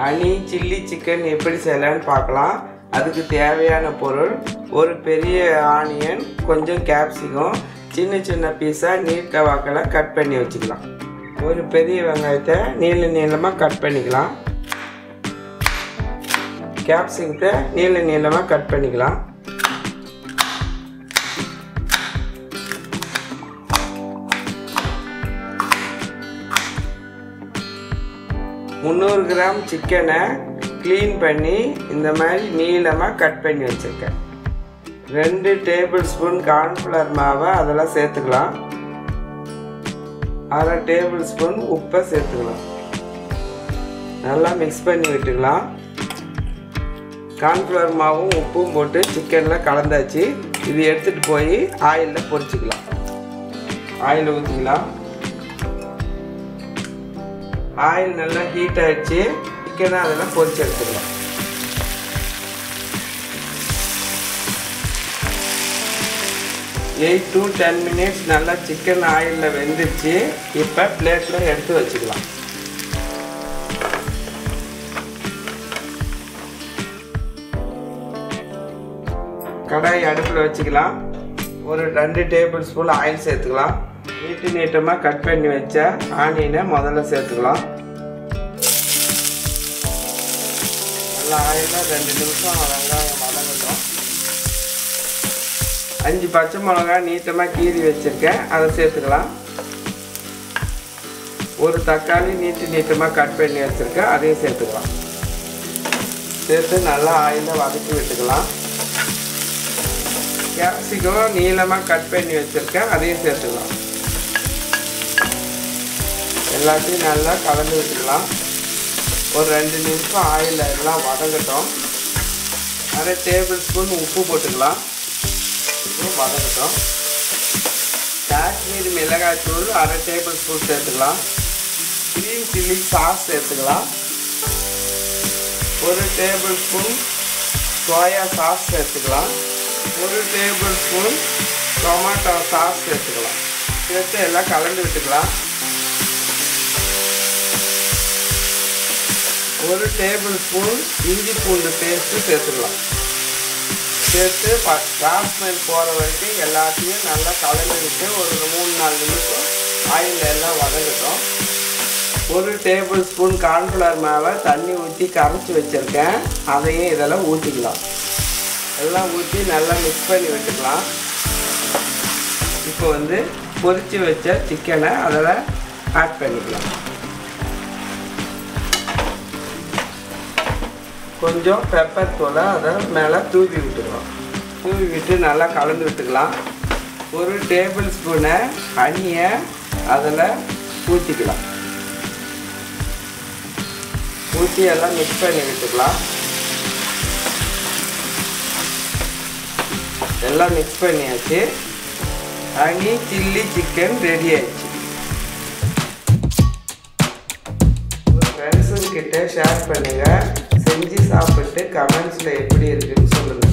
honey chilli chicken எப்படி செய்யலான்னு பார்க்கலாம் அதுக்கு தேவையான பொருள் ஒரு பெரிய ஆனியன் கொஞ்சம் கேப்சிகம் சின்ன சின்ன பீஸாக நீட்ட வாக்கில் கட் பண்ணி வச்சுக்கலாம் ஒரு பெரிய வெங்காயத்தை நீள நீளமாக கட் பண்ணிக்கலாம் கேப்சிகத்தை நீள நீளமாக கட் பண்ணிக்கலாம் முந்நூறு கிராம் சிக்கனை க்ளீன் பண்ணி இந்த மாதிரி நீளமாக கட் பண்ணி வச்சுருக்கேன் ரெண்டு டேபிள் ஸ்பூன் கார்ன்ஃப்ளவர் மாவை அதெல்லாம் சேர்த்துக்கலாம் அரை டேபிள் ஸ்பூன் உப்பை சேர்த்துக்கலாம் நல்லா மிக்ஸ் பண்ணி விட்டுக்கலாம் கார்ன்ஃப்ளவர் மாவும் உப்பும் போட்டு சிக்கனில் கலந்தாச்சு இது எடுத்துகிட்டு போய் ஆயிலில் பொரிச்சிக்கலாம் ஆயில் ஊற்றிக்கலாம் ஆயில் நல்லா ஹீட் ஆயிடுச்சு சிக்கனை அதெல்லாம் பொரிச்சு எடுத்துக்கலாம் எயிட் டு டென் மினிட்ஸ் நல்லா சிக்கன் ஆயிலில் வெந்துருச்சு இப்போ பிளேட்டில் எடுத்து வச்சுக்கலாம் கடாய் அடுப்பில் வச்சுக்கலாம் ஒரு ரெண்டு டேபிள் ஸ்பூன் ஆயில் சேர்த்துக்கலாம் நீட்டு நீட்டமாக கட் பண்ணி வச்ச ஆனியனை முதல்ல சேர்த்துக்கலாம் நல்லா ஆயிலில் ரெண்டு நிமிஷம் வெங்காயம் வதங்கட்டும் அஞ்சு பச்சை மிளகா நீட்டமாக கீறி வச்சுருக்கேன் அதை சேர்த்துக்கலாம் ஒரு தக்காளி நீட்டு நீட்டமாக கட் பண்ணி வச்சுருக்கேன் அதையும் சேர்த்துக்கலாம் சேர்த்து நல்லா ஆயிலில் வதக்கி விட்டுக்கலாம் கேப்சிகம் நீளமாக கட் பண்ணி வச்சுருக்கேன் அதையும் சேர்த்துக்கலாம் எல்லாத்தையும் நல்லா கலந்து விட்டுக்கலாம் ஒரு ரெண்டு நிமிஷம் ஆயிலில் எல்லாம் வதங்கட்டும் அரை டேபிள் ஸ்பூன் உப்பு போட்டுக்கலாம் வதங்கட்டும் காஷ்மீர் மிளகாய்த்தூள் அரை டேபிள் ஸ்பூன் சேர்த்துக்கலாம் க்ரீன் சில்லி சாஸ் சேர்த்துக்கலாம் ஒரு டேபிள் ஸ்பூன் சோயா சாஸ் சேர்த்துக்கலாம் ஒரு டேபிள் ஸ்பூன் டொமேட்டோ சாஸ் சேர்த்துக்கலாம் சேர்த்து எல்லாம் கலந்து விட்டுக்கலாம் ஒரு டேபிள் ஸ்பூன் இஞ்சி பூண்டு பேஸ்ட்டு சேர்த்துக்கலாம் சேர்த்து ப ராஸ்மெல் போகிற வரைக்கும் எல்லாத்தையும் நல்லா கலந்து விட்டு ஒரு மூணு நாலு நிமிஷம் ஆயில் எல்லாம் வதங்கட்டும் ஒரு டேபிள் ஸ்பூன் கார்ன்ஃப்ளவர் மாவை தண்ணி ஊற்றி கரைச்சி வச்சுருக்கேன் அதையும் இதெல்லாம் ஊற்றிக்கலாம் எல்லாம் ஊற்றி நல்லா மிக்ஸ் பண்ணி விட்டுக்கலாம் இப்போ வந்து பொரித்து வச்ச சிக்கனை அதில் ஆட் பண்ணிக்கலாம் கொஞ்சம் பெப்பர் தூளை அதை மேலே தூவி விட்டுக்கலாம் தூவி விட்டு நல்லா கலந்து விட்டுக்கலாம் ஒரு டேபிள் ஸ்பூனை ஹனியை அதில் ஊற்றிக்கலாம் ஊற்றி எல்லாம் மிக்ஸ் பண்ணி விட்டுக்கலாம் எல்லாம் மிக்ஸ் பண்ணியாச்சு ஹனி சில்லி சிக்கன் ரெடி ஆயிடுச்சு ஃப்ரெண்ட்ஸுங்கிட்ட ஷேர் பண்ணுங்கள் செஞ்சு சாப்பிட்டு கமெண்ட்ஸில் எப்படி இருக்குன்னு சொல்லுங்கள்